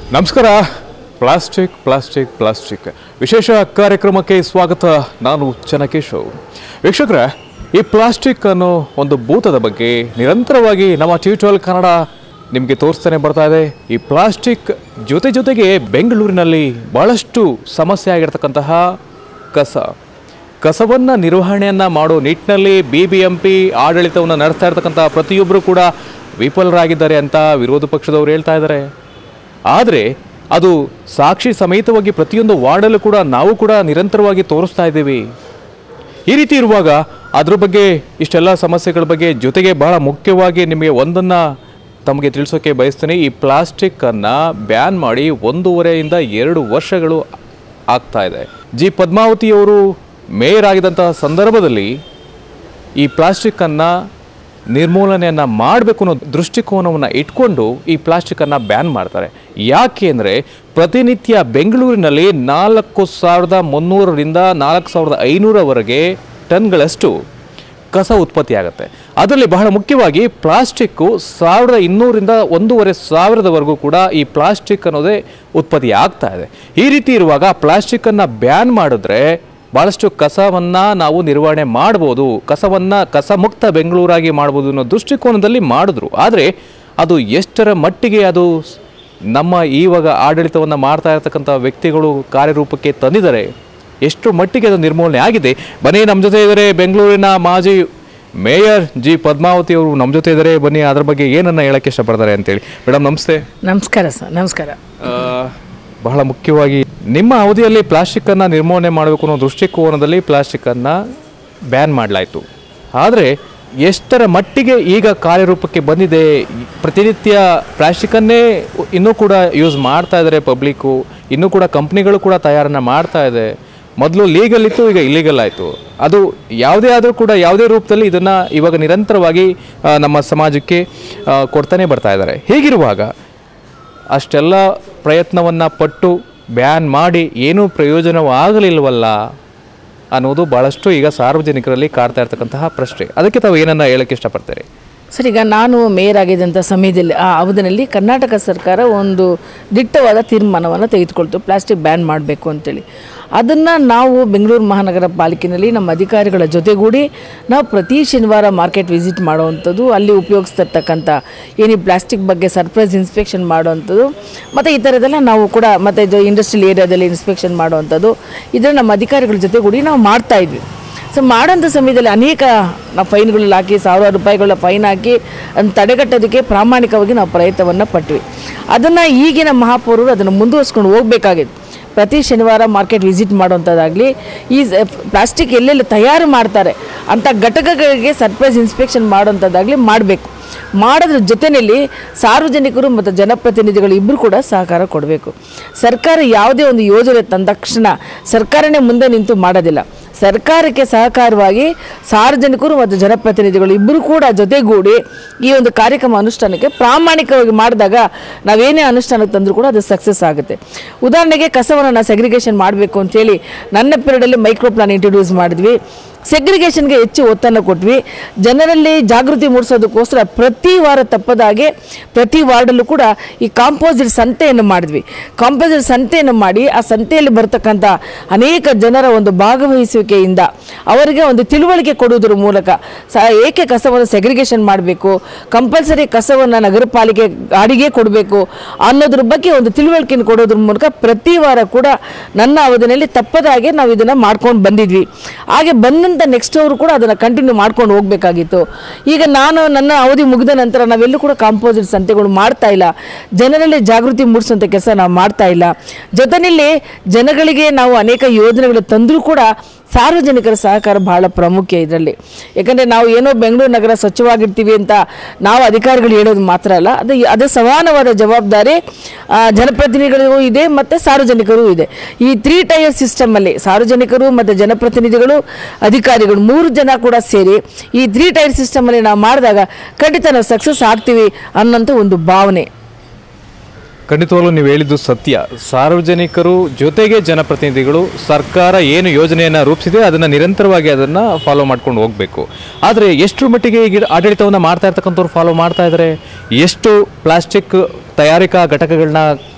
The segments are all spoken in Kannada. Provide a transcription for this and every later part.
ನಮಸ್ಕಾರ ಪ್ಲಾಸ್ಟಿಕ್ ಪ್ಲಾಸ್ಟಿಕ್ ಪ್ಲಾಸ್ಟಿಕ್ ವಿಶೇಷ ಕಾರ್ಯಕ್ರಮಕ್ಕೆ ಸ್ವಾಗತ ನಾನು ಚನಕೇಶವ್ ವೀಕ್ಷಕರೇ ಈ ಪ್ಲಾಸ್ಟಿಕ್ ಅನ್ನೋ ಒಂದು ಭೂತದ ಬಗ್ಗೆ ನಿರಂತರವಾಗಿ ನಮ್ಮ ಟ್ಯೂಟೋಲ್ ಕನ್ನಡ ನಿಮಗೆ ತೋರಿಸ್ತಾನೆ ಬರ್ತಾ ಇದೆ ಈ ಪ್ಲಾಸ್ಟಿಕ್ ಜೊತೆ ಜೊತೆಗೆ ಬೆಂಗಳೂರಿನಲ್ಲಿ ಬಹಳಷ್ಟು ಸಮಸ್ಯೆ ಆಗಿರ್ತಕ್ಕಂತಹ ಕಸ ಕಸವನ್ನು ನಿರ್ವಹಣೆಯನ್ನು ಮಾಡೋ ನಿಟ್ಟಿನಲ್ಲಿ ಬಿ ಬಿ ಎಂ ಪಿ ಆಡಳಿತವನ್ನು ನಡೆಸ್ತಾ ಇರ್ತಕ್ಕಂಥ ಪ್ರತಿಯೊಬ್ಬರು ಕೂಡ ವಿಫಲರಾಗಿದ್ದಾರೆ ಅಂತ ವಿರೋಧ ಪಕ್ಷದವರು ಹೇಳ್ತಾ ಇದ್ದಾರೆ ಆದರೆ ಅದು ಸಾಕ್ಷಿ ಸಮೇತವಾಗಿ ಪ್ರತಿಯೊಂದು ವಾರ್ಡಲ್ಲೂ ಕೂಡ ನಾವು ಕೂಡ ನಿರಂತರವಾಗಿ ತೋರಿಸ್ತಾ ಇದ್ದೀವಿ ಈ ರೀತಿ ಇರುವಾಗ ಅದ್ರ ಬಗ್ಗೆ ಇಷ್ಟೆಲ್ಲ ಸಮಸ್ಯೆಗಳ ಬಗ್ಗೆ ಜೊತೆಗೆ ಬಹಳ ಮುಖ್ಯವಾಗಿ ನಿಮಗೆ ಒಂದನ್ನು ತಮಗೆ ತಿಳಿಸೋಕೆ ಬಯಸ್ತೀನಿ ಈ ಪ್ಲಾಸ್ಟಿಕ್ಕನ್ನು ಬ್ಯಾನ್ ಮಾಡಿ ಒಂದೂವರೆಯಿಂದ ಎರಡು ವರ್ಷಗಳು ಆಗ್ತಾ ಇದೆ ಜಿ ಪದ್ಮಾವತಿಯವರು ಮೇಯರ್ ಆಗಿದ್ದಂತಹ ಸಂದರ್ಭದಲ್ಲಿ ಈ ಪ್ಲಾಸ್ಟಿಕ್ಕನ್ನು ನಿರ್ಮೂಲನೆಯನ್ನು ಮಾಡಬೇಕು ಅನ್ನೋ ದೃಷ್ಟಿಕೋನವನ್ನು ಇಟ್ಕೊಂಡು ಈ ಪ್ಲಾಸ್ಟಿಕ್ಕನ್ನು ಬ್ಯಾನ್ ಮಾಡ್ತಾರೆ ಯಾಕೆ ಅಂದರೆ ಪ್ರತಿನಿತ್ಯ ಬೆಂಗಳೂರಿನಲ್ಲಿ ನಾಲ್ಕು ಸಾವಿರದ ಮುನ್ನೂರರಿಂದ ನಾಲ್ಕು ಸಾವಿರದ ಐನೂರವರೆಗೆ ಟನ್ಗಳಷ್ಟು ಕಸ ಉತ್ಪತ್ತಿ ಆಗುತ್ತೆ ಅದರಲ್ಲಿ ಬಹಳ ಮುಖ್ಯವಾಗಿ ಪ್ಲಾಸ್ಟಿಕ್ಕು ಸಾವಿರದ ಇನ್ನೂರಿಂದ ಒಂದೂವರೆ ಸಾವಿರದವರೆಗೂ ಕೂಡ ಈ ಪ್ಲಾಸ್ಟಿಕ್ ಅನ್ನೋದೇ ಉತ್ಪತ್ತಿ ಆಗ್ತಾ ಇದೆ ಈ ರೀತಿ ಇರುವಾಗ ಪ್ಲಾಸ್ಟಿಕ್ಕನ್ನು ಬ್ಯಾನ್ ಮಾಡಿದ್ರೆ ಭಾಳಷ್ಟು ಕಸವನ್ನು ನಾವು ನಿರ್ವಹಣೆ ಮಾಡ್ಬೋದು ಕಸವನ್ನು ಕಸ ಮುಕ್ತ ಬೆಂಗಳೂರಾಗಿ ಮಾಡ್ಬೋದು ಅನ್ನೋ ದೃಷ್ಟಿಕೋನದಲ್ಲಿ ಮಾಡಿದ್ರು ಆದರೆ ಅದು ಎಷ್ಟರ ಮಟ್ಟಿಗೆ ಅದು ಸ್- ನಮ್ಮ ಈವಾಗ ಆಡಳಿತವನ್ನು ಮಾಡ್ತಾ ಇರತಕ್ಕಂಥ ವ್ಯಕ್ತಿಗಳು ಕಾರ್ಯರೂಪಕ್ಕೆ ತಂದಿದ್ದಾರೆ ಎಷ್ಟು ಮಟ್ಟಿಗೆ ಅದು ನಿರ್ಮೂಲನೆ ಆಗಿದೆ ಬನ್ನಿ ನಮ್ಮ ಜೊತೆ ಇದ್ದಾರೆ ಬೆಂಗಳೂರಿನ ಮಾಜಿ ಮೇಯರ್ ಜಿ ಪದ್ಮಾವತಿ ಅವರು ನಮ್ಮ ಜೊತೆ ಇದ್ದಾರೆ ಬನ್ನಿ ಅದ್ರ ಬಗ್ಗೆ ಏನನ್ನ ಹೇಳಕ್ಕೆ ಇಷ್ಟಪಡ್ತಾರೆ ಅಂತೇಳಿ ಮೇಡಮ್ ನಮಸ್ತೆ ನಮಸ್ಕಾರ ಸರ್ ನಮಸ್ಕಾರ ಆ, ಬಹಳ ಮುಖ್ಯವಾಗಿ ನಿಮ್ಮ ಅವಧಿಯಲ್ಲಿ ಪ್ಲಾಸ್ಟಿಕ್ಕನ್ನು ನಿರ್ಮೂಲನೆ ಮಾಡಬೇಕು ಅನ್ನೋ ದೃಷ್ಟಿಕೋನದಲ್ಲಿ ಪ್ಲಾಸ್ಟಿಕ್ಕನ್ನು ಬ್ಯಾನ್ ಮಾಡಲಾಯಿತು ಆದರೆ ಎಷ್ಟರ ಮಟ್ಟಿಗೆ ಈಗ ಕಾರ್ಯರೂಪಕ್ಕೆ ಬಂದಿದೆ ಪ್ರತಿನಿತ್ಯ ಪ್ಲಾಸ್ಟಿಕ್ಕನ್ನೇ ಇನ್ನೂ ಕೂಡ ಯೂಸ್ ಮಾಡ್ತಾ ಇದ್ದಾರೆ ಪಬ್ಲಿಕ್ಕು ಇನ್ನೂ ಕೂಡ ಕಂಪ್ನಿಗಳು ಕೂಡ ತಯಾರನ್ನ ಮಾಡ್ತಾ ಇದೆ ಮೊದಲು ಲೀಗಲ್ ಇತ್ತು ಈಗ ಇಲ್ಲೀಗಲ್ ಆಯಿತು ಅದು ಯಾವುದೇ ಆದರೂ ಕೂಡ ಯಾವುದೇ ರೂಪದಲ್ಲಿ ಇದನ್ನು ಇವಾಗ ನಿರಂತರವಾಗಿ ಆ, ನಮ್ಮ ಸಮಾಜಕ್ಕೆ ಆ, ಕೊಡ್ತಾನೆ ಬರ್ತಾ ಇದ್ದಾರೆ ಹೀಗಿರುವಾಗ ಅಷ್ಟೆಲ್ಲ ಪ್ರಯತ್ನವನ್ನು ಪಟ್ಟು ಬ್ಯಾನ್ ಮಾಡಿ ಏನೂ ಪ್ರಯೋಜನವಾಗಲಿಲ್ವಲ್ಲ ಅನ್ನೋದು ಭಾಳಷ್ಟು ಈಗ ಸಾರ್ವಜನಿಕರಲ್ಲಿ ಕಾಡ್ತಾ ಇರ್ತಕ್ಕಂತಹ ಪ್ರಶ್ನೆ ಅದಕ್ಕೆ ತಾವು ಏನನ್ನ ಹೇಳಕ್ಕೆ ಇಷ್ಟಪಡ್ತೀರಿ ಸರ್ ಈಗ ನಾನು ಮೇಯರ್ ಆಗಿದ್ದಂಥ ಸಮಯದಲ್ಲಿ ಆ ಅವಧಿನಲ್ಲಿ ಕರ್ನಾಟಕ ಸರ್ಕಾರ ಒಂದು ದಿಟ್ಟವಾದ ತೀರ್ಮಾನವನ್ನು ತೆಗೆದುಕೊಳ್ತು ಪ್ಲಾಸ್ಟಿಕ್ ಬ್ಯಾನ್ ಮಾಡಬೇಕು ಅಂತೇಳಿ ಅದನ್ನು ನಾವು ಬೆಂಗಳೂರು ಮಹಾನಗರ ಪಾಲಿಕೆಯಲ್ಲಿ ನಮ್ಮ ಅಧಿಕಾರಿಗಳ ಜೊತೆಗೂಡಿ ನಾವು ಪ್ರತಿ ಶನಿವಾರ ಮಾರ್ಕೆಟ್ ವಿಸಿಟ್ ಮಾಡುವಂಥದ್ದು ಅಲ್ಲಿ ಉಪಯೋಗಿಸ್ತಿರ್ತಕ್ಕಂಥ ಏನು ಈ ಪ್ಲಾಸ್ಟಿಕ್ ಬಗ್ಗೆ ಸರ್ಪ್ರೈಸ್ ಇನ್ಸ್ಪೆಕ್ಷನ್ ಮಾಡುವಂಥದ್ದು ಮತ್ತು ಈ ಥರದ್ದೆಲ್ಲ ನಾವು ಕೂಡ ಮತ್ತು ಇದು ಇಂಡಸ್ಟ್ರಿಯಲ್ ಏರಿಯಾದಲ್ಲಿ ಇನ್ಸ್ಪೆಕ್ಷನ್ ಮಾಡುವಂಥದ್ದು ಇದನ್ನು ನಮ್ಮ ಅಧಿಕಾರಿಗಳ ಜೊತೆಗೂಡಿ ನಾವು ಮಾಡ್ತಾ ಇದ್ವಿ ಸೊ ಮಾಡೋಂಥ ಸಮಯದಲ್ಲಿ ಅನೇಕ ನಾವು ಫೈನ್ಗಳು ಹಾಕಿ ಸಾವಿರಾರು ರೂಪಾಯಿಗಳ ಫೈನ್ ಹಾಕಿ ಅದನ್ನು ತಡೆಗಟ್ಟೋದಕ್ಕೆ ಪ್ರಾಮಾಣಿಕವಾಗಿ ನಾವು ಪ್ರಯತ್ನವನ್ನು ಪಟ್ವಿ ಅದನ್ನು ಈಗಿನ ಮಹಾಪೌರರು ಅದನ್ನು ಮುಂದುವರ್ಸ್ಕೊಂಡು ಹೋಗಬೇಕಾಗಿತ್ತು ಪ್ರತಿ ಶನಿವಾರ ಮಾರ್ಕೆಟ್ ವಿಸಿಟ್ ಮಾಡುವಂಥದ್ದಾಗಲಿ ಈ ಪ್ಲಾಸ್ಟಿಕ್ ಎಲ್ಲೆಲ್ಲಿ ತಯಾರು ಮಾಡ್ತಾರೆ ಅಂಥ ಘಟಕಗಳಿಗೆ ಸರ್ಪ್ರೈಸ್ ಇನ್ಸ್ಪೆಕ್ಷನ್ ಮಾಡುವಂಥದ್ದಾಗಲಿ ಮಾಡಬೇಕು ಮಾಡೋದ್ರ ಜೊತೆಯಲ್ಲಿ ಸಾರ್ವಜನಿಕರು ಮತ್ತು ಜನಪ್ರತಿನಿಧಿಗಳು ಇಬ್ಬರು ಕೂಡ ಸಹಕಾರ ಕೊಡಬೇಕು ಸರ್ಕಾರ ಯಾವುದೇ ಒಂದು ಯೋಜನೆ ತಂದ ತಕ್ಷಣ ಸರ್ಕಾರನೇ ಮುಂದೆ ನಿಂತು ಮಾಡೋದಿಲ್ಲ ಸರ್ಕಾರಕ್ಕೆ ಸಹಕಾರವಾಗಿ ಸಾರ್ವಜನಿಕರು ಮತ್ತು ಜನಪ್ರತಿನಿಧಿಗಳು ಇಬ್ಬರು ಕೂಡ ಜೊತೆಗೂಡಿ ಈ ಒಂದು ಕಾರ್ಯಕ್ರಮ ಅನುಷ್ಠಾನಕ್ಕೆ ಪ್ರಾಮಾಣಿಕವಾಗಿ ಮಾಡಿದಾಗ ನಾವೇನೇ ಅನುಷ್ಠಾನಕ್ಕೆ ತಂದರೂ ಕೂಡ ಅದು ಸಕ್ಸಸ್ ಆಗುತ್ತೆ ಉದಾಹರಣೆಗೆ ಕಸವನ್ನು ನಾವು ಸೆಗ್ರಿಗೇಷನ್ ಮಾಡಬೇಕು ಅಂತೇಳಿ ನನ್ನ ಪೀರಿಯಡಲ್ಲಿ ಮೈಕ್ರೋ ಪ್ಲಾನ್ ಇಂಟ್ರೊಡ್ಯೂಸ್ ಮಾಡಿದ್ವಿ ಸೆಗ್ರಿಗೇಷನ್ಗೆ ಹೆಚ್ಚು ಒತ್ತನ್ನು ಕೊಟ್ವಿ ಜನರಲ್ಲಿ ಜಾಗೃತಿ ಮೂಡಿಸೋದಕ್ಕೋಸ್ಕರ ಪ್ರತಿ ವಾರ ತಪ್ಪದಾಗೆ ಪ್ರತಿ ವಾರ್ಡಲ್ಲೂ ಕೂಡ ಈ ಕಾಂಪೋಸಿಟ್ ಸಂತೆಯನ್ನು ಮಾಡಿದ್ವಿ ಕಾಂಪೋಸಿಟ್ ಸಂತೆಯನ್ನು ಮಾಡಿ ಆ ಸಂತೆಯಲ್ಲಿ ಬರ್ತಕ್ಕಂಥ ಅನೇಕ ಜನರ ಒಂದು ಭಾಗವಹಿಸುವಿಕೆಯಿಂದ ಅವರಿಗೆ ಒಂದು ತಿಳುವಳಿಕೆ ಕೊಡುವುದರ ಮೂಲಕ ಸ ಏಕೆ ಕಸವನ್ನು ಸೆಗ್ರಿಗೇಷನ್ ಮಾಡಬೇಕು ಕಂಪಲ್ಸರಿ ಕಸವನ್ನು ನಗರ ಪಾಲಿಕೆ ಗಾಡಿಗೆ ಕೊಡಬೇಕು ಅನ್ನೋದ್ರ ಬಗ್ಗೆ ಒಂದು ತಿಳುವಳಿಕೆಯನ್ನು ಕೊಡೋದ್ರ ಮೂಲಕ ಪ್ರತಿ ವಾರ ಕೂಡ ನನ್ನ ಅವಧಿನಲ್ಲಿ ತಪ್ಪದಾಗೆ ನಾವು ಇದನ್ನು ಮಾಡ್ಕೊಂಡು ಬಂದಿದ್ವಿ ಹಾಗೆ ಬಂದಂಥ ನೆಕ್ಸ್ಟ್ ಅವರು ಕೂಡ ಅದನ್ನು ಕಂಟಿನ್ಯೂ ಮಾಡ್ಕೊಂಡು ಹೋಗಬೇಕಾಗಿತ್ತು ಈಗ ನಾನು ನನ್ನ ಅವಧಿ ಮುಗಿದ ನಂತರ ನಾವೆಲ್ಲೂ ಕೂಡ ಕಾಂಪೋಸಿಟ್ ಸಂತೆಗಳು ಮಾಡ್ತಾ ಇಲ್ಲ ಜನರಲ್ಲಿ ಜಾಗೃತಿ ಮೂಡಿಸುವಂಥ ಕೆಲಸ ನಾವು ಮಾಡ್ತಾ ಇಲ್ಲ ಜೊತೆಯಲ್ಲಿ ಜನಗಳಿಗೆ ನಾವು ಅನೇಕ ಯೋಜನೆಗಳು ತಂದರೂ ಕೂಡ ಸಾರ್ವಜನಿಕರ ಸಹಕಾರ ಬಹಳ ಪ್ರಾಮುಖ್ಯ ಇದರಲ್ಲಿ ಯಾಕಂದರೆ ನಾವು ಏನೋ ಬೆಂಗಳೂರು ನಗರ ಸ್ವಚ್ಛವಾಗಿರ್ತೀವಿ ಅಂತ ನಾವು ಅಧಿಕಾರಿಗಳು ಹೇಳೋದು ಮಾತ್ರ ಅಲ್ಲ ಅದು ಅದು ಸಮಾನವಾದ ಜವಾಬ್ದಾರಿ ಆ, ಜನಪ್ರತಿನಿಧಿಗಳಿಗೂ ಇದೆ ಮತ್ತು ಸಾರ್ವಜನಿಕರೂ ಇದೆ ಈ ತ್ರೀ ಟೈರ್ ಸಿಸ್ಟಮಲ್ಲಿ ಸಾರ್ವಜನಿಕರು ಮತ್ತು ಜನಪ್ರತಿನಿಧಿಗಳು ಅಧಿಕಾರಿಗಳು ಮೂರು ಜನ ಕೂಡ ಸೇರಿ ಈ ತ್ರೀ ಟೈರ್ ಸಿಸ್ಟಮಲ್ಲಿ ನಾವು ಮಾಡಿದಾಗ ಖಂಡಿತ ನಾವು ಸಕ್ಸಸ್ ಆಗ್ತೀವಿ ಅನ್ನೋಂಥ ಒಂದು ಭಾವನೆ ಖಂಡಿತವಾಗ್ಲೂ ನೀವು ಹೇಳಿದ್ದು ಸತ್ಯ ಸಾರ್ವಜನಿಕರು ಜೊತೆಗೆ ಜನಪ್ರತಿನಿಧಿಗಳು ಸರ್ಕಾರ ಏನು ಯೋಜನೆಯನ್ನು ರೂಪಿಸಿದೆ ಅದನ್ನು ನಿರಂತರವಾಗಿ ಅದನ್ನು ಫಾಲೋ ಮಾಡ್ಕೊಂಡು ಹೋಗಬೇಕು ಆದರೆ ಎಷ್ಟು ಮಟ್ಟಿಗೆ ಈಗ ಆಡಳಿತವನ್ನು ಮಾಡ್ತಾ ಇರ್ತಕ್ಕಂಥವ್ರು ಫಾಲೋ ಮಾಡ್ತಾ ಇದ್ದಾರೆ ಎಷ್ಟು ಪ್ಲಾಸ್ಟಿಕ್ ತಯಾರಿಕಾ ಘಟಕಗಳನ್ನ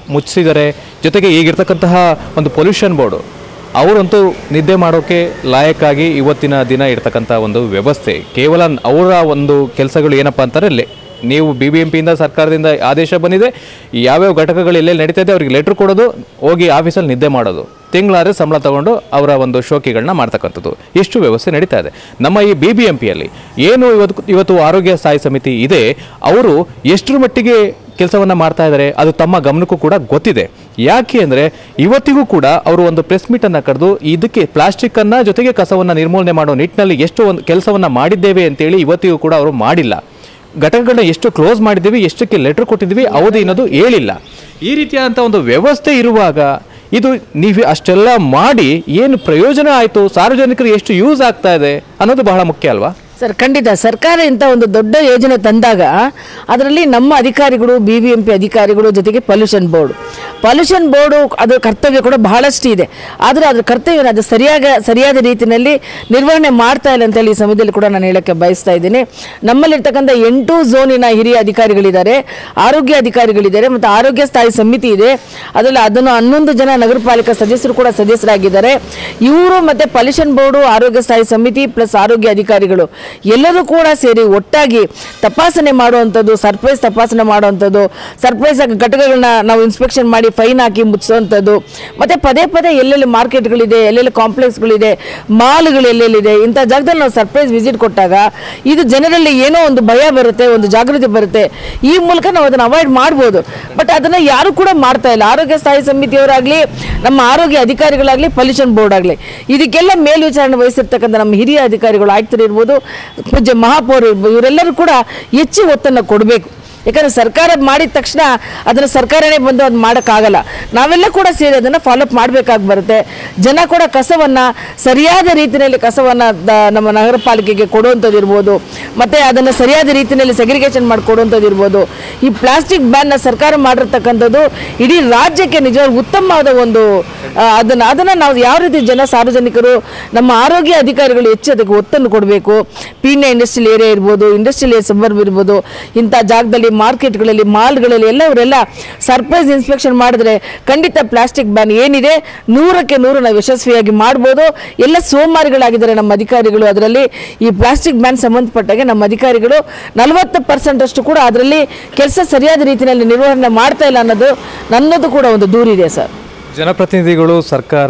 ಮುಚ್ಚಿದರೆ ಜೊತೆಗೆ ಈಗಿರ್ತಕ್ಕಂತಹ ಒಂದು ಪೊಲ್ಯೂಷನ್ ಬೋರ್ಡು ಅವರಂತೂ ನಿದ್ದೆ ಮಾಡೋಕ್ಕೆ ಲಾಯಕ್ಕಾಗಿ ಇವತ್ತಿನ ದಿನ ಇರ್ತಕ್ಕಂಥ ಒಂದು ವ್ಯವಸ್ಥೆ ಕೇವಲ ಅವರ ಒಂದು ಕೆಲಸಗಳು ಏನಪ್ಪ ಅಂತಾರೆ ಲೆ- ನೀವು ಬಿ ಬಿ ಎಂ ಪಿಯಿಂದ ಸರ್ಕಾರದಿಂದ ಆದೇಶ ಬಂದಿದೆ ಯಾವ್ಯಾವ ಘಟಕಗಳು ಎಲ್ಲೆಲ್ಲಿ ನಡೀತಾ ಇದೆ ಅವ್ರಿಗೆ ಲೆಟ್ರ್ ಕೊಡೋದು ಹೋಗಿ ಆಫೀಸಲ್ಲಿ ನಿದ್ದೆ ಮಾಡೋದು ತಿಂಗಳಾದ್ರೆ ಸಂಬಳ ತಗೊಂಡು ಅವರ ಒಂದು ಶೋಕಿಗಳನ್ನ ಮಾಡ್ತಕ್ಕಂಥದ್ದು ಎಷ್ಟು ವ್ಯವಸ್ಥೆ ನಡೀತಾ ಇದೆ ನಮ್ಮ ಈ ಬಿ ಬಿ ಎಂ ಪಿಯಲ್ಲಿ ಏನು ಇವತ್ತು ಇವತ್ತು ಆರೋಗ್ಯ ಸ್ಥಾಯಿ ಸಮಿತಿ ಇದೆ ಅವರು ಎಷ್ಟರ ಮಟ್ಟಿಗೆ ಕೆಲಸವನ್ನ ಮಾಡ್ತಾ ಇದ್ದಾರೆ ಅದು ತಮ್ಮ ಗಮನಕ್ಕೂ ಕೂಡ ಗೊತ್ತಿದೆ ಯಾಕೆ ಅಂದರೆ ಇವತ್ತಿಗೂ ಕೂಡ ಅವರು ಒಂದು ಪ್ರೆಸ್ ಮೀಟನ್ನು ಕರೆದು ಇದಕ್ಕೆ ಪ್ಲಾಸ್ಟಿಕ್ಕನ್ನು ಜೊತೆಗೆ ಕಸವನ್ನು ನಿರ್ಮೂಲನೆ ಮಾಡೋ ನಿಟ್ಟಿನಲ್ಲಿ ಎಷ್ಟು ಒಂದು ಕೆಲಸವನ್ನು ಮಾಡಿದ್ದೇವೆ ಅಂತೇಳಿ ಇವತ್ತಿಗೂ ಕೂಡ ಅವರು ಮಾಡಿಲ್ಲ ಘಟಕಗಳನ್ನ ಎಷ್ಟು ಕ್ಲೋಸ್ ಮಾಡಿದ್ದೀವಿ ಎಷ್ಟಕ್ಕೆ ಲೆಟರ್ ಕೊಟ್ಟಿದ್ದೀವಿ ಅವಧಿ ಅನ್ನೋದು ಹೇಳಿಲ್ಲ ಈ ರೀತಿಯಾದಂಥ ಒಂದು ವ್ಯವಸ್ಥೆ ಇರುವಾಗ ಇದು ನೀವು ಅಷ್ಟೆಲ್ಲ ಮಾಡಿ ಏನು ಪ್ರಯೋಜನ ಆಯಿತು ಸಾರ್ವಜನಿಕರಿಗೆ ಎಷ್ಟು ಯೂಸ್ ಆಗ್ತಾ ಇದೆ ಅನ್ನೋದು ಬಹಳ ಮುಖ್ಯ ಅಲ್ವಾ ಸರ್ ಖಂಡಿತ ಸರ್ಕಾರ ಇಂಥ ಒಂದು ದೊಡ್ಡ ಯೋಜನೆ ತಂದಾಗ ಅದರಲ್ಲಿ ನಮ್ಮ ಅಧಿಕಾರಿಗಳು ಬಿ ಬಿ ಎಂ ಪಿ ಅಧಿಕಾರಿಗಳು ಜೊತೆಗೆ ಪೊಲ್ಯೂಷನ್ ಬೋರ್ಡ್ ಪೊಲ್ಯೂಷನ್ ಬೋರ್ಡು ಅದರ ಕರ್ತವ್ಯ ಕೂಡ ಬಹಳಷ್ಟು ಇದೆ ಆದರೆ ಅದ್ರ ಕರ್ತವ್ಯನ ಅದು ಸರಿಯಾಗ ಸರಿಯಾದ ರೀತಿಯಲ್ಲಿ ನಿರ್ವಹಣೆ ಮಾಡ್ತಾ ಇಲ್ಲ ಅಂತೇಳಿ ಈ ಸಮಯದಲ್ಲಿ ಕೂಡ ನಾನು ಹೇಳಕ್ಕೆ ಬಯಸ್ತಾ ಇದ್ದೀನಿ ನಮ್ಮಲ್ಲಿರ್ತಕ್ಕಂಥ ಎಂಟು ಝೋನಿನ ಹಿರಿಯ ಅಧಿಕಾರಿಗಳಿದ್ದಾರೆ ಆರೋಗ್ಯ ಅಧಿಕಾರಿಗಳಿದ್ದಾರೆ ಮತ್ತು ಆರೋಗ್ಯ ಸ್ಥಾಯಿ ಸಮಿತಿ ಇದೆ ಅದರಲ್ಲಿ ಅದನ್ನು ಹನ್ನೊಂದು ಜನ ನಗರ ಪಾಲಿಕಾ ಸದಸ್ಯರು ಕೂಡ ಸದಸ್ಯರಾಗಿದ್ದಾರೆ ಇವರು ಮತ್ತು ಪೊಲ್ಯೂಷನ್ ಬೋರ್ಡು ಆರೋಗ್ಯ ಸ್ಥಾಯಿ ಸಮಿತಿ ಪ್ಲಸ್ ಆರೋಗ್ಯ ಅಧಿಕಾರಿಗಳು ಎಲ್ಲರೂ ಕೂಡ ಸೇರಿ ಒಟ್ಟಾಗಿ ತಪಾಸಣೆ ಮಾಡುವಂಥದ್ದು ಸರ್ಪ್ರೈಸ್ ತಪಾಸಣೆ ಮಾಡುವಂಥದ್ದು ಸರ್ಪ್ರೈಸ್ ಆಗಿ ಘಟಕಗಳನ್ನ ನಾವು ಇನ್ಸ್ಪೆಕ್ಷನ್ ಮಾಡಿ ಫೈನ್ ಹಾಕಿ ಮುಚ್ಚಿಸುವಂಥದ್ದು ಮತ್ತು ಪದೇ ಪದೇ ಎಲ್ಲೆಲ್ಲಿ ಮಾರ್ಕೆಟ್ಗಳಿದೆ ಎಲ್ಲೆಲ್ಲಿ ಕಾಂಪ್ಲೆಕ್ಸ್ಗಳಿದೆ ಮಾಲ್ಗಳು ಎಲ್ಲೆಲ್ಲಿದೆ ಇಂಥ ಜಾಗದಲ್ಲಿ ನಾವು ಸರ್ಪ್ರೈಸ್ ವಿಸಿಟ್ ಕೊಟ್ಟಾಗ ಇದು ಜನರಲ್ಲಿ ಏನೋ ಒಂದು ಭಯ ಬರುತ್ತೆ ಒಂದು ಜಾಗೃತಿ ಬರುತ್ತೆ ಈ ಮೂಲಕ ನಾವು ಅದನ್ನು ಅವಾಯ್ಡ್ ಮಾಡ್ಬೋದು ಬಟ್ ಅದನ್ನು ಯಾರು ಕೂಡ ಮಾಡ್ತಾ ಇಲ್ಲ ಆರೋಗ್ಯ ಸ್ಥಾಯಿ ಸಮಿತಿಯವರಾಗಲಿ ನಮ್ಮ ಆರೋಗ್ಯ ಅಧಿಕಾರಿಗಳಾಗಲಿ ಪೊಲ್ಯೂಷನ್ ಬೋರ್ಡ್ ಆಗಲಿ ಇದಕ್ಕೆಲ್ಲ ಮೇಲ್ವಿಚಾರಣೆ ವಹಿಸಿರ್ತಕ್ಕಂಥ ನಮ್ಮ ಹಿರಿಯ ಅಧಿಕಾರಿಗಳು ಆಯುಕ್ತರು ಇರ್ಬೋದು ಪೂಜ್ಯ ಮಹಾಪೌರ ಇರ್ಬೋದು ಇವರೆಲ್ಲರೂ ಕೂಡ ಹೆಚ್ಚು ಒತ್ತನ್ನು ಕೊಡಬೇಕು ಯಾಕಂದರೆ ಸರ್ಕಾರ ಮಾಡಿದ ತಕ್ಷಣ ಅದನ್ನು ಸರ್ಕಾರನೇ ಬಂದು ಅದು ಮಾಡೋಕ್ಕಾಗಲ್ಲ ನಾವೆಲ್ಲ ಕೂಡ ಸೇರಿ ಅದನ್ನು ಫಾಲೋಅಪ್ ಮಾಡಬೇಕಾಗಿ ಬರುತ್ತೆ ಜನ ಕೂಡ ಕಸವನ್ನು ಸರಿಯಾದ ರೀತಿಯಲ್ಲಿ ಕಸವನ್ನು ನಮ್ಮ ನಗರ ಪಾಲಿಕೆಗೆ ಕೊಡುವಂಥದ್ದು ಇರ್ಬೋದು ಮತ್ತು ಅದನ್ನು ಸರಿಯಾದ ರೀತಿಯಲ್ಲಿ ಸೆಗ್ರಿಗೇಷನ್ ಮಾಡಿ ಕೊಡುವಂಥದ್ದು ಇರ್ಬೋದು ಈ ಪ್ಲಾಸ್ಟಿಕ್ ಬ್ಯಾನ್ನ ಸರ್ಕಾರ ಮಾಡಿರ್ತಕ್ಕಂಥದ್ದು ಇಡೀ ರಾಜ್ಯಕ್ಕೆ ನಿಜವಾಗ್ಲೂ ಉತ್ತಮವಾದ ಒಂದು ಆ, ಅದನ್ನು ಅದನ್ನು ನಾವು ಯಾವ ರೀತಿ ಜನ ಸಾರ್ವಜನಿಕರು ನಮ್ಮ ಆರೋಗ್ಯ ಅಧಿಕಾರಿಗಳು ಹೆಚ್ಚು ಅದಕ್ಕೆ ಒತ್ತನ್ನು ಕೊಡಬೇಕು ಪೀಣ್ಯ ಇಂಡಸ್ಟ್ರಿಯಲ್ ಏರಿಯಾ ಇರ್ಬೋದು ಇಂಡಸ್ಟ್ರಿಯಲ್ ಸಬರ್ಬ್ ಇರ್ಬೋದು ಇಂಥ ಜಾಗದಲ್ಲಿ ಮಾರ್ಕೆಟ್ಗಳಲ್ಲಿ ಮಾಲ್ಗಳಲ್ಲಿ ಎಲ್ಲ ಅವರೆಲ್ಲ ಸರ್ಪ್ರೈಸ್ ಇನ್ಸ್ಪೆಕ್ಷನ್ ಮಾಡಿದ್ರೆ ಖಂಡಿತ ಪ್ಲಾಸ್ಟಿಕ್ ಬ್ಯಾನ್ ಏನಿದೆ ನೂರಕ್ಕೆ ನೂರು ನಾವು ಯಶಸ್ವಿಯಾಗಿ ಮಾಡ್ಬೋದು ಎಲ್ಲ ಸೋಮಾರಿಗಳಾಗಿದ್ದಾರೆ ನಮ್ಮ ಅಧಿಕಾರಿಗಳು ಅದರಲ್ಲಿ ಈ ಪ್ಲಾಸ್ಟಿಕ್ ಬ್ಯಾನ್ ಸಂಬಂಧಪಟ್ಟಾಗೆ ನಮ್ಮ ಅಧಿಕಾರಿಗಳು ನಲವತ್ತು ಪರ್ಸೆಂಟ್ ಅಷ್ಟು ಕೂಡ ಅದರಲ್ಲಿ ಕೆಲಸ ಸರಿಯಾದ ರೀತಿಯಲ್ಲಿ ನಿರ್ವಹಣೆ ಮಾಡ್ತಾ ಇಲ್ಲ ಅನ್ನೋದು ನನ್ನದು ಕೂಡ ಒಂದು ದೂರಿದೆ ಸರ್ ಜನಪ್ರತಿನಿಧಿಗಳು ಸರ್ಕಾರ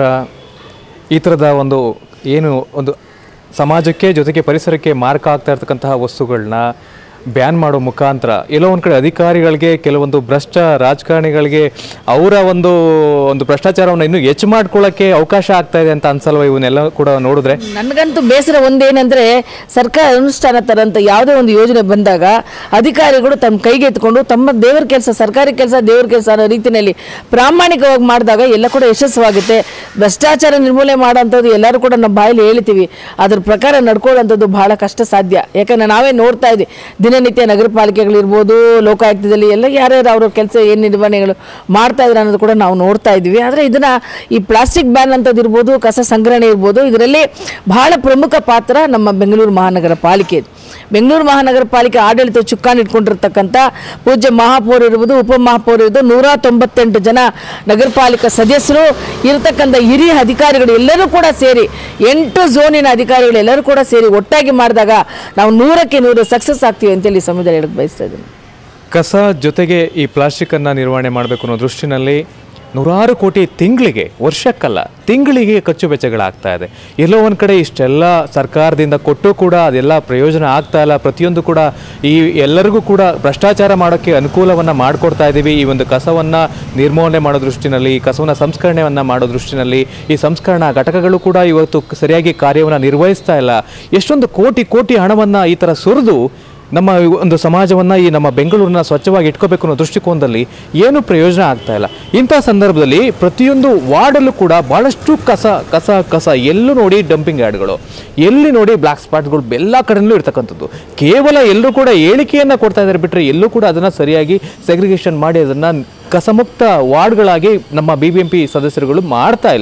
ಈ ಥರದ ಒಂದು ಏನು ಒಂದು ಸಮಾಜಕ್ಕೆ ಜೊತೆಗೆ ಪರಿಸರಕ್ಕೆ ಮಾರಕ ಆಗ್ತಾ ಇರ್ತಕ್ಕಂತಹ ವಸ್ತುಗಳನ್ನ ಬ್ಯಾನ್ ಮಾಡೋ ಮುಖಾಂತರ ಎಲ್ಲೋ ಒಂದು ಕಡೆ ಅಧಿಕಾರಿಗಳಿಗೆ ಕೆಲವೊಂದು ಭ್ರಷ್ಟ ರಾಜಕಾರಣಿಗಳಿಗೆ ಅವರ ಒಂದು ಒಂದು ಭ್ರಷ್ಟಾಚಾರವನ್ನು ಇನ್ನೂ ಹೆಚ್ಚು ಮಾಡ್ಕೊಳ್ಳೋಕ್ಕೆ ಅವಕಾಶ ಆಗ್ತಾ ಇದೆ ಅಂತ ಅನ್ಸಲ್ವ ಇವನ್ನೆಲ್ಲ ಕೂಡ ನೋಡಿದ್ರೆ ನನಗಂತೂ ಬೇಸರ ಒಂದೇನೆಂದರೆ ಸರ್ಕಾರ ಅನುಷ್ಠಾನ ತರಂತ ಯಾವುದೇ ಒಂದು ಯೋಜನೆ ಬಂದಾಗ ಅಧಿಕಾರಿಗಳು ತಮ್ಮ ಕೈಗೆ ಎತ್ಕೊಂಡು ತಮ್ಮ ದೇವರ ಕೆಲಸ ಸರ್ಕಾರಿ ಕೆಲಸ ದೇವರ ಕೆಲಸ ಅನ್ನೋ ರೀತಿಯಲ್ಲಿ ಪ್ರಾಮಾಣಿಕವಾಗಿ ಮಾಡಿದಾಗ ಎಲ್ಲ ಕೂಡ ಯಶಸ್ವಾಗುತ್ತೆ ಭ್ರಷ್ಟಾಚಾರ ನಿರ್ಮೂಲನೆ ಮಾಡೋಂಥದ್ದು ಎಲ್ಲರೂ ಕೂಡ ನಮ್ಮ ಬಾಯಲ್ಲಿ ಹೇಳ್ತೀವಿ ಅದ್ರ ಪ್ರಕಾರ ನಡ್ಕೊಳ್ಳೋಂಥದ್ದು ಬಹಳ ಕಷ್ಟ ಸಾಧ್ಯ ಯಾಕಂದ್ರೆ ನಾವೇ ನೋಡ್ತಾ ಇದ್ದೀವಿ ದಿನನಿತ್ಯ ನಗರ ಪಾಲಿಕೆಗಳಿರ್ಬೋದು ಲೋಕಾಯುಕ್ತದಲ್ಲಿ ಎಲ್ಲ ಯಾರ್ಯಾರು ಅವ್ರ ಕೆಲಸ ಏನು ನಿರ್ವಹಣೆಗಳು ಮಾಡ್ತಾ ಇದ್ದಾರೆ ಅನ್ನೋದು ಕೂಡ ನಾವು ನೋಡ್ತಾ ಇದ್ದೀವಿ ಆದರೆ ಇದನ್ನು ಈ ಪ್ಲಾಸ್ಟಿಕ್ ಬ್ಯಾನ್ ಅಂತದ್ದು ಇರ್ಬೋದು ಕಸ ಸಂಗ್ರಹಣೆ ಇರ್ಬೋದು ಇದರಲ್ಲಿ ಬಹಳ ಪ್ರಮುಖ ಪಾತ್ರ ನಮ್ಮ ಬೆಂಗಳೂರು ಮಹಾನಗರ ಪಾಲಿಕೆ ಬೆಂಗಳೂರು ಮಹಾನಗರ ಪಾಲಿಕೆ ಆಡಳಿತ ಚುಕ್ಕಾಣಿ ಇಟ್ಕೊಂಡಿರ್ತಕ್ಕಂಥ ಪೂಜ್ಯ ಮಹಾಪೌರ ಇರ್ಬೋದು ಉಪಮಹಾಪೌರ ಇರ್ಬೋದು ನೂರ ತೊಂಬತ್ತೆಂಟು ಜನ ನಗರ ಪಾಲಿಕಾ ಸದಸ್ಯರು ಇರತಕ್ಕಂಥ ಹಿರಿಯ ಅಧಿಕಾರಿಗಳು ಎಲ್ಲರೂ ಕೂಡ ಸೇರಿ ಎಂಟು ಝೋನಿನ ಅಧಿಕಾರಿಗಳು ಎಲ್ಲರೂ ಕೂಡ ಸೇರಿ ಒಟ್ಟಾಗಿ ಮಾಡಿದಾಗ ನಾವು ನೂರಕ್ಕೆ ನೂರು ಸಕ್ಸಸ್ ಆಗ್ತೀವಿ ಅಂತೇಳಿ ಈ ಸಮಯದಲ್ಲಿ ಹೇಳಕ್ಕೆ ಬಯಸ್ತಾ ಇದ್ದೀನಿ ಕಸ ಜೊತೆಗೆ ಈ ಪ್ಲಾಸ್ಟಿಕ್ಕನ್ನು ನಿರ್ವಹಣೆ ಮಾಡಬೇಕು ಅನ್ನೋ ದೃಷ್ಟಿನಲ್ಲಿ ನೂರಾರು ಕೋಟಿ ತಿಂಗಳಿಗೆ ವರ್ಷಕ್ಕಲ್ಲ ತಿಂಗಳಿಗೆ ಖರ್ಚು ವೆಚ್ಚಗಳಾಗ್ತಾ ಇದೆ ಎಲ್ಲೋ ಒಂದು ಕಡೆ ಇಷ್ಟೆಲ್ಲ ಸರ್ಕಾರದಿಂದ ಕೊಟ್ಟು ಕೂಡ ಅದೆಲ್ಲ ಪ್ರಯೋಜನ ಆಗ್ತಾ ಇಲ್ಲ ಪ್ರತಿಯೊಂದು ಕೂಡ ಈ ಎಲ್ಲರಿಗೂ ಕೂಡ ಭ್ರಷ್ಟಾಚಾರ ಮಾಡೋಕ್ಕೆ ಅನುಕೂಲವನ್ನು ಮಾಡಿಕೊಡ್ತಾ ಇದ್ದೀವಿ ಈ ಒಂದು ಕಸವನ್ನು ನಿರ್ಮೂಲನೆ ಮಾಡೋ ದೃಷ್ಟಿನಲ್ಲಿ ಈ ಕಸವನ್ನು ಸಂಸ್ಕರಣೆಯನ್ನು ಮಾಡೋ ದೃಷ್ಟಿನಲ್ಲಿ ಈ ಸಂಸ್ಕರಣಾ ಘಟಕಗಳು ಕೂಡ ಇವತ್ತು ಸರಿಯಾಗಿ ಕಾರ್ಯವನ್ನು ನಿರ್ವಹಿಸ್ತಾ ಇಲ್ಲ ಎಷ್ಟೊಂದು ಕೋಟಿ ಕೋಟಿ ಹಣವನ್ನು ಈ ಥರ ಸುರಿದು ನಮ್ಮ ಈ ಒಂದು ಸಮಾಜವನ್ನು ಈ ನಮ್ಮ ಬೆಂಗಳೂರನ್ನ ಸ್ವಚ್ಛವಾಗಿ ಇಟ್ಕೋಬೇಕು ಅನ್ನೋ ದೃಷ್ಟಿಕೋನದಲ್ಲಿ ಏನು ಪ್ರಯೋಜನ ಆಗ್ತಾ ಇಲ್ಲ ಇಂಥ ಸಂದರ್ಭದಲ್ಲಿ ಪ್ರತಿಯೊಂದು ವಾರ್ಡಲ್ಲೂ ಕೂಡ ಭಾಳಷ್ಟು ಕಸ ಕಸ ಕಸ ಎಲ್ಲೂ ನೋಡಿ ಡಂಪಿಂಗ್ ಯಾರ್ಡ್ಗಳು ಎಲ್ಲಿ ನೋಡಿ ಬ್ಲ್ಯಾಕ್ ಸ್ಪಾಟ್ಗಳು ಎಲ್ಲ ಕಡೆಯಲ್ಲೂ ಇರ್ತಕ್ಕಂಥದ್ದು ಕೇವಲ ಎಲ್ಲರೂ ಕೂಡ ಹೇಳಿಕೆಯನ್ನು ಕೊಡ್ತಾ ಇದ್ದಾರೆ ಬಿಟ್ಟರೆ ಎಲ್ಲೂ ಕೂಡ ಅದನ್ನು ಸರಿಯಾಗಿ ಸೆಗ್ರಿಗೇಷನ್ ಮಾಡಿ ಅದನ್ನು ಕಸಮುಕ್ತ ವಾರ್ಡ್ಗಳಾಗಿ ನಮ್ಮ ಬಿ ಬಿ ಎಂ ಪಿ ಸದಸ್ಯರುಗಳು ಮಾಡ್ತಾ ಇಲ್ಲ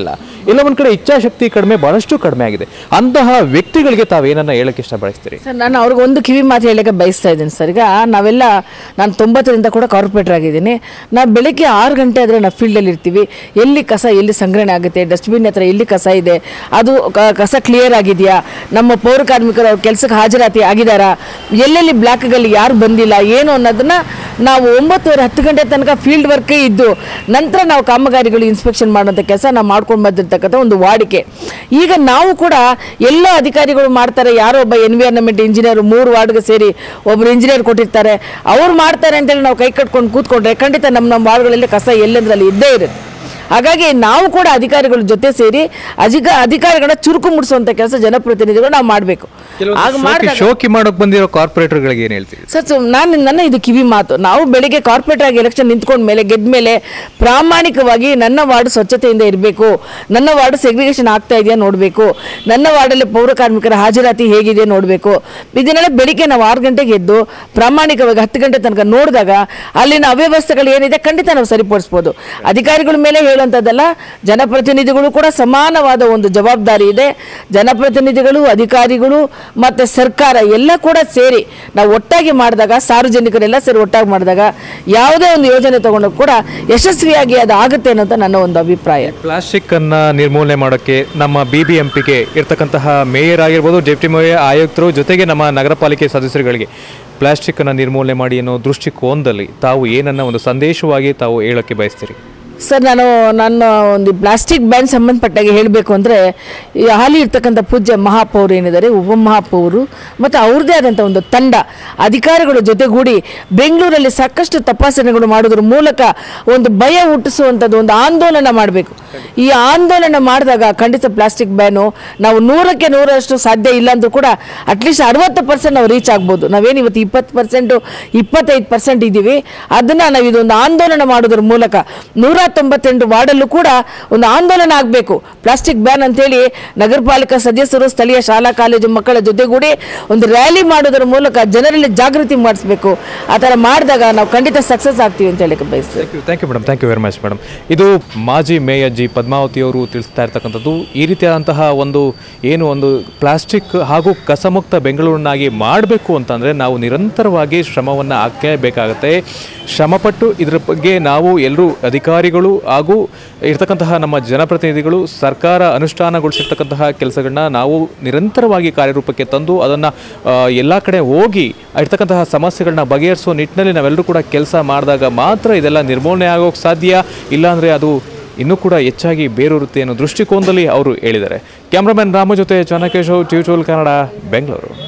ಇಲ್ಲ ಒಂದು ಕಡೆ ಇಚ್ಛಾಶಕ್ತಿ ಕಡಿಮೆ ಬಹಳಷ್ಟು ಕಡಿಮೆ ಆಗಿದೆ ಅಂತಹ ವ್ಯಕ್ತಿಗಳಿಗೆ ತಾವೇನನ್ನ ಹೇಳಕ್ಕೆ ಇಷ್ಟಪಡಿಸ್ತೀರಿ ಸರ್ ನಾನು ಅವ್ರಿಗೆ ಒಂದು ಕಿವಿ ಮಾತು ಹೇಳಕ್ಕೆ ಬಯಸ್ತಾ ಇದ್ದೀನಿ ಸರ್ ಈಗ ನಾವೆಲ್ಲ ನಾನು ತೊಂಬತ್ತರಿಂದ ಕೂಡ ಕಾರ್ಪೊರೇಟರ್ ಆಗಿದ್ದೀನಿ ನಾವು ಬೆಳಗ್ಗೆ ಆರು ಗಂಟೆ ಆದರೆ ನಾವು ಫೀಲ್ಡಲ್ಲಿ ಇರ್ತೀವಿ ಎಲ್ಲಿ ಕಸ ಎಲ್ಲಿ ಸಂಗ್ರಹಣೆ ಆಗುತ್ತೆ ಡಸ್ಟ್ಬಿನ್ ಹತ್ರ ಎಲ್ಲಿ ಕಸ ಇದೆ ಅದು ಕ- ಕಸ ಕ್ಲಿಯರ್ ಆಗಿದೆಯಾ ನಮ್ಮ ಪೌರ ಕಾರ್ಮಿಕರು ಅವ್ರ ಕೆಲಸಕ್ಕೆ ಹಾಜರಾತಿ ಆಗಿದ್ದಾರಾ ಎಲ್ಲೆಲ್ಲಿ ಬ್ಲಾಕ್ಗಳಲ್ಲಿ ಯಾರು ಬಂದಿಲ್ಲ ಏನು ಅನ್ನೋದನ್ನ ನಾವು ಒಂಬತ್ತುವರೆ ಹತ್ತು ಗಂಟೆ ತನಕ ಫೀಲ್ಡ್ ವರ್ಕೇ ಇದ್ದು ನಂತರ ನಾವು ಕಾಮಗಾರಿಗಳು ಇನ್ಸ್ಪೆಕ್ಷನ್ ಮಾಡುವಂಥ ಕೆಲಸ ನಾವು ಮಾಡ್ಕೊಂಡು ಬಂದಿರ್ತಕ್ಕಂಥ ಒಂದು ವಾಡಿಕೆ ಈಗ ನಾವು ಕೂಡ ಎಲ್ಲ ಅಧಿಕಾರಿಗಳು ಮಾಡ್ತಾರೆ ಯಾರೋ ಒಬ್ಬ ಎನ್ವಿರಾನ್ಮೆಂಟ್ ಇಂಜಿನಿಯರ್ ಮೂರು ವಾರ್ಡ್ಗೆ ಸೇರಿ ಒಬ್ರು ಇಂಜಿನಿಯರ್ ಕೊಟ್ಟಿರ್ತಾರೆ ಅವ್ರು ಮಾಡ್ತಾರೆ ಅಂತೇಳಿ ನಾವು ಕೈ ಕಟ್ಕೊಂಡು ಕೂತ್ಕೊಂಡ್ರೆ ಖಂಡಿತ ನಮ್ಮ ನಮ್ಮ ವಾರ್ಡ್ಗಳಲ್ಲಿ ಕಸ ಎಲ್ಲೆಂದ್ರಲ್ಲಿ ಇದ್ದೇ ಇರುತ್ತೆ ಹಾಗಾಗಿ ನಾವು ಕೂಡ ಅಧಿಕಾರಿಗಳ ಜೊತೆ ಸೇರಿ ಅಧಿಕ ಅಧಿಕಾರಿಗಳನ್ನ ಚುರುಕು ಮುಡಿಸುವಂಥ ಕೆಲಸ ಜನಪ್ರತಿನಿಧಿಗಳು ನಾವು ಮಾಡಬೇಕು ಆಗ ಮಾಡಿದಾಗ ಶೋಕಿ ಮಾಡೋಕೆ ಬಂದಿರೋ ಕಾರ್ಪೊರೇಟರ್ಗಳಿಗೆ ಏನು ಹೇಳ್ತೀರಿ ಸರ್ ಸೊ ನಾನು ನನ್ನ ಇದು ಕಿವಿ ಮಾತು ನಾವು ಬೆಳಿಗ್ಗೆ ಕಾರ್ಪೊರೇಟರ್ ಆಗಿ ಎಲೆಕ್ಷನ್ ನಿಂತ್ಕೊಂಡ ಮೇಲೆ ಗೆದ್ದ ಮೇಲೆ ಪ್ರಾಮಾಣಿಕವಾಗಿ ನನ್ನ ವಾರ್ಡ್ ಸ್ವಚ್ಛತೆಯಿಂದ ಇರಬೇಕು ನನ್ನ ವಾರ್ಡ್ ಸೆಗ್ರಿಗೇಷನ್ ಆಗ್ತಾ ಇದೆಯಾ ನೋಡಬೇಕು ನನ್ನ ವಾರ್ಡಲ್ಲಿ ಪೌರ ಕಾರ್ಮಿಕರ ಹಾಜರಾತಿ ಹೇಗಿದೆ ನೋಡಬೇಕು ಇದನ್ನೆಲ್ಲ ಬೆಳಿಗ್ಗೆ ನಾವು ಆರು ಗಂಟೆಗೆ ಎದ್ದು ಪ್ರಾಮಾಣಿಕವಾಗಿ ಹತ್ತು ಗಂಟೆ ತನಕ ನೋಡಿದಾಗ ಅಲ್ಲಿನ ಅವ್ಯವಸ್ಥೆಗಳು ಏನಿದೆ ಖಂಡಿತ ನಾವು ಸರಿಪಡಿಸ್ಬೋದು ಅಧಿಕಾರಿಗಳ ಮೇಲೆ ಹೇಳುವಂಥದ್ದಲ್ಲ ಜನಪ್ರತಿನಿಧಿಗಳು ಕೂಡ ಸಮಾನವಾದ ಒಂದು ಜವಾಬ್ದಾರಿ ಇದೆ ಜನಪ್ರತಿನಿಧಿಗಳು ಅಧಿಕಾರಿಗಳು ಮತ್ತು ಸರ್ಕಾರ ಎಲ್ಲ ಕೂಡ ಸೇರಿ ನಾವು ಒಟ್ಟಾಗಿ ಮಾಡಿದಾಗ ಸಾರ್ವಜನಿಕರೆಲ್ಲ ಸೇರಿ ಒಟ್ಟಾಗಿ ಮಾಡಿದಾಗ ಯಾವುದೇ ಒಂದು ಯೋಜನೆ ತಗೊಂಡು ಕೂಡ ಯಶಸ್ವಿಯಾಗಿ ಅದು ಆಗುತ್ತೆ ಅನ್ನೋದು ನನ್ನ ಒಂದು ಅಭಿಪ್ರಾಯ ಪ್ಲಾಸ್ಟಿಕ್ ಅನ್ನ ನಿರ್ಮೂಲನೆ ಮಾಡೋಕ್ಕೆ ನಮ್ಮ ಬಿ ಬಿ ಎಂ ಪಿಗೆ ಇರ್ತಕ್ಕಂತಹ ಮೇಯರ್ ಆಗಿರ್ಬೋದು ಡೆಪ್ಟಿ ಮೇಯರ್ ಆಯುಕ್ತರು ಜೊತೆಗೆ ನಮ್ಮ ನಗರ ಪಾಲಿಕೆ ಸದಸ್ಯರುಗಳಿಗೆ ಪ್ಲಾಸ್ಟಿಕ್ ಅನ್ನ ನಿರ್ಮೂಲನೆ ಮಾಡಿ ಅನ್ನೋ ದೃಷ್ಟಿಕೋನದಲ್ಲಿ ತಾವು ಏನನ್ನ ಒಂದು ಸಂದೇಶವಾಗಿ ತಾವು ಹೇಳೋಕ್ಕೆ ಬಯಸ್ತೀರಿ ಸರ್ ನಾನು ನನ್ನ ಒಂದು ಪ್ಲಾಸ್ಟಿಕ್ ಬ್ಯಾನ್ ಸಂಬಂಧಪಟ್ಟಾಗೆ ಹೇಳಬೇಕು ಅಂದರೆ ಈ ಹಾಲಿ ಇರ್ತಕ್ಕಂಥ ಪೂಜ್ಯ ಮಹಾಪೌರು ಏನಿದ್ದಾರೆ ಉಪಮಹಾಪೌರು ಮತ್ತು ಅವ್ರದ್ದೇ ಆದಂಥ ಒಂದು ತಂಡ ಅಧಿಕಾರಿಗಳ ಜೊತೆಗೂಡಿ ಬೆಂಗಳೂರಲ್ಲಿ ಸಾಕಷ್ಟು ತಪಾಸಣೆಗಳು ಮಾಡೋದ್ರ ಮೂಲಕ ಒಂದು ಭಯ ಹುಟ್ಟಿಸುವಂಥದ್ದು ಒಂದು ಆಂದೋಲನ ಮಾಡಬೇಕು ಈ ಆಂದೋಲನ ಮಾಡಿದಾಗ ಖಂಡಿತ ಪ್ಲಾಸ್ಟಿಕ್ ಬ್ಯಾನು ನಾವು ನೂರಕ್ಕೆ ನೂರಷ್ಟು ಸಾಧ್ಯ ಇಲ್ಲ ಅಂದ್ರೂ ಕೂಡ ಅಟ್ಲೀಸ್ಟ್ ಅರವತ್ತು ಪರ್ಸೆಂಟ್ ನಾವು ರೀಚ್ ಆಗ್ಬೋದು ನಾವೇನು ಇವತ್ತು ಇಪ್ಪತ್ತು ಪರ್ಸೆಂಟು ಇಪ್ಪತ್ತೈದು ಪರ್ಸೆಂಟ್ ಇದ್ದೀವಿ ಅದನ್ನು ನಾವು ಇದೊಂದು ಆಂದೋಲನ ಮಾಡೋದ್ರ ಮೂಲಕ ನೂರ ತೊಂಬತ್ತೆಂಟು ವಾರ್ಡಲ್ಲೂ ಕೂಡ ಒಂದು ಆಂದೋಲನ ಆಗಬೇಕು ಪ್ಲಾಸ್ಟಿಕ್ ಬ್ಯಾನ್ ಅಂತೇಳಿ ನಗರ ಪಾಲಿಕಾ ಸದಸ್ಯರು ಸ್ಥಳೀಯ ಶಾಲಾ ಕಾಲೇಜು ಮಕ್ಕಳ ಜೊತೆಗೂಡಿ ಒಂದು ರ್ಯಾಲಿ ಮಾಡೋದ್ರ ಮೂಲಕ ಜನರಲ್ಲಿ ಜಾಗೃತಿ ಮಾಡಿಸ್ಬೇಕು ಆ ಥರ ಮಾಡಿದಾಗ ನಾವು ಖಂಡಿತ ಸಕ್ಸಸ್ ಆಗ್ತೀವಿ ಅಂತ ಹೇಳಕ್ಕೆ ಬಯಸ್ತೀವಿ thank you thank you madam thank you very much madam ಇದು ಮಾಜಿ ಮೇಯರ್ ಜಿ ಪದ್ಮಾವತಿ ಅವರು ತಿಳಿಸ್ತಾ ಇರ್ತಕ್ಕಂಥದ್ದು ಈ ರೀತಿಯಾದಂತಹ ಒಂದು ಏನು ಒಂದು ಪ್ಲಾಸ್ಟಿಕ್ ಹಾಗೂ ಕಸಮುಕ್ತ ಬೆಂಗಳೂರನ್ನಾಗಿ ಮಾಡಬೇಕು ಅಂತಂದರೆ ನಾವು ನಿರಂತರವಾಗಿ ಶ್ರಮವನ್ನು ಹಾಕಲೇಬೇಕಾಗತ್ತೆ ಶ್ರಮಪಟ್ಟು ಇದರ ಬಗ್ಗೆ ನಾವು ಎಲ್ಲರೂ ಅಧಿಕಾರಿಗಳು ಹಾಗೂ ಇರ್ತಕ್ಕಂತಹ ನಮ್ಮ ಜನಪ್ರತಿನಿಧಿಗಳು ಸರ್ಕಾರ ಅನುಷ್ಠಾನಗೊಳಿಸಿರ್ತಕ್ಕಂತಹ ಕೆಲಸಗಳನ್ನ ನಾವು ನಿರಂತರವಾಗಿ ಕಾರ್ಯರೂಪಕ್ಕೆ ತಂದು ಅದನ್ನು ಎಲ್ಲ ಕಡೆ ಹೋಗಿ ಇರ್ತಕ್ಕಂತಹ ಸಮಸ್ಯೆಗಳನ್ನ ಬಗೆಹರಿಸುವ ನಿಟ್ಟಿನಲ್ಲಿ ನಾವೆಲ್ಲರೂ ಕೂಡ ಕೆಲಸ ಮಾಡಿದಾಗ ಮಾತ್ರ ಇದೆಲ್ಲ ನಿರ್ಮೂಲನೆ ಆಗೋಕ್ಕೆ ಸಾಧ್ಯ ಇಲ್ಲಾಂದರೆ ಅದು ಇನ್ನೂ ಕೂಡ ಹೆಚ್ಚಾಗಿ ಬೇರೂರುತ್ತೆ ಅನ್ನೋ ದೃಷ್ಟಿಕೋನದಲ್ಲಿ ಅವರು ಹೇಳಿದ್ದಾರೆ ಕ್ಯಾಮ್ರಾಮನ್ ರಾಮ ಜೊತೆ ಚಾಣಕೇಶವ್ ಟಿವಿ ಕನ್ನಡ ಬೆಂಗಳೂರು